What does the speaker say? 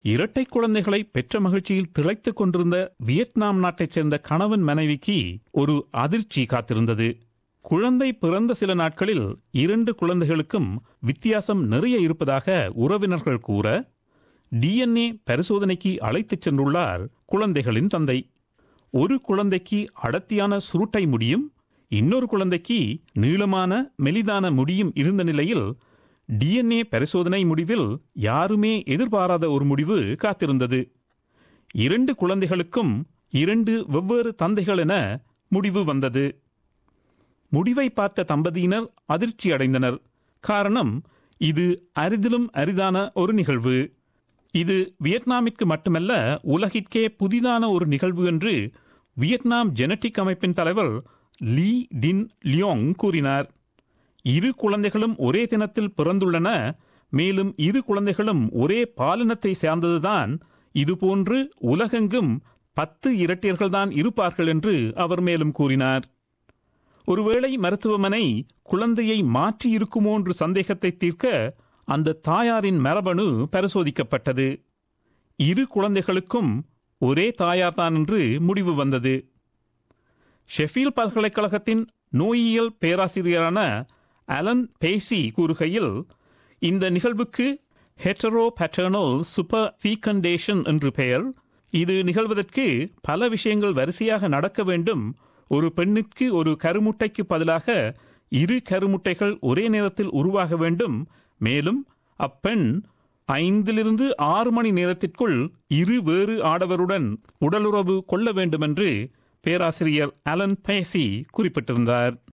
இரட்டை குழந்தைகளை பெற்ற மகிழ்ச்சியில் திளைத்துக் கொண்டிருந்த வியட்நாம் நாட்டைச் சேர்ந்த கணவன் மனைவிக்கு ஒரு அதிர்ச்சி காத்திருந்தது குழந்தை பிறந்த சில நாட்களில் இரண்டு குழந்தைகளுக்கும் வித்தியாசம் நிறைய இருப்பதாக உறவினர்கள் கூற டிஎன்ஏ பரிசோதனைக்கு அழைத்துச் சென்றுள்ளார் குழந்தைகளின் தந்தை ஒரு குழந்தைக்கு அடர்த்தியான சுருட்டை முடியும் இன்னொரு குழந்தைக்கு நீளமான மெலிதான முடியும் இருந்த நிலையில் டிஎன்ஏ பரிசோதனை முடிவில் யாருமே எதிர்பாராத ஒரு முடிவு காத்திருந்தது இரண்டு குழந்தைகளுக்கும் இரண்டு வெவ்வேறு தந்தைகள் என முடிவு வந்தது முடிவை பார்த்த தம்பதியினர் அதிர்ச்சி அடைந்தனர் காரணம் இது அரிதிலும் அரிதான ஒரு நிகழ்வு இது வியட்நாமிற்கு மட்டுமல்ல உலகிற்கே புதிதான ஒரு நிகழ்வு என்று வியட்நாம் ஜெனட்டிக் அமைப்பின் தலைவர் லீ டின் லியோங் கூறினார் இரு குழந்தைகளும் ஒரே தினத்தில் பிறந்துள்ளன மேலும் இரு குழந்தைகளும் ஒரே பாலினத்தை சார்ந்ததுதான் இதுபோன்று உலகெங்கும் பத்து இரட்டையர்கள்தான் இருப்பார்கள் என்று அவர் மேலும் கூறினார் ஒருவேளை மருத்துவமனை குழந்தையை மாற்றி இருக்குமோ என்று சந்தேகத்தை தீர்க்க அந்த தாயாரின் மரபணு பரிசோதிக்கப்பட்டது இரு குழந்தைகளுக்கும் ஒரே தாயார்தான் என்று முடிவு வந்தது ஷெஃபீல் பல்கலைக்கழகத்தின் நோயியல் பேராசிரியரான அலன் பேசி கூறுகையில் இந்த நிகழ்வுக்கு ஹெட்டரோ பேட்டர்னல் சூப்பர் ஃபீகண்டேஷன் என்று பெயர் இது நிகழ்வதற்கு பல விஷயங்கள் வரிசையாக நடக்க வேண்டும் ஒரு பெண்ணுக்கு ஒரு கருமுட்டைக்கு பதிலாக இரு கருமுட்டைகள் ஒரே நேரத்தில் உருவாக வேண்டும் மேலும் அப்பெண் ஐந்திலிருந்து ஆறு மணி நேரத்திற்குள் இரு வேறு ஆடவருடன் உடலுறவு கொள்ள வேண்டும் என்று பேராசிரியர் அலன் பேசி குறிப்பிட்டிருந்தார்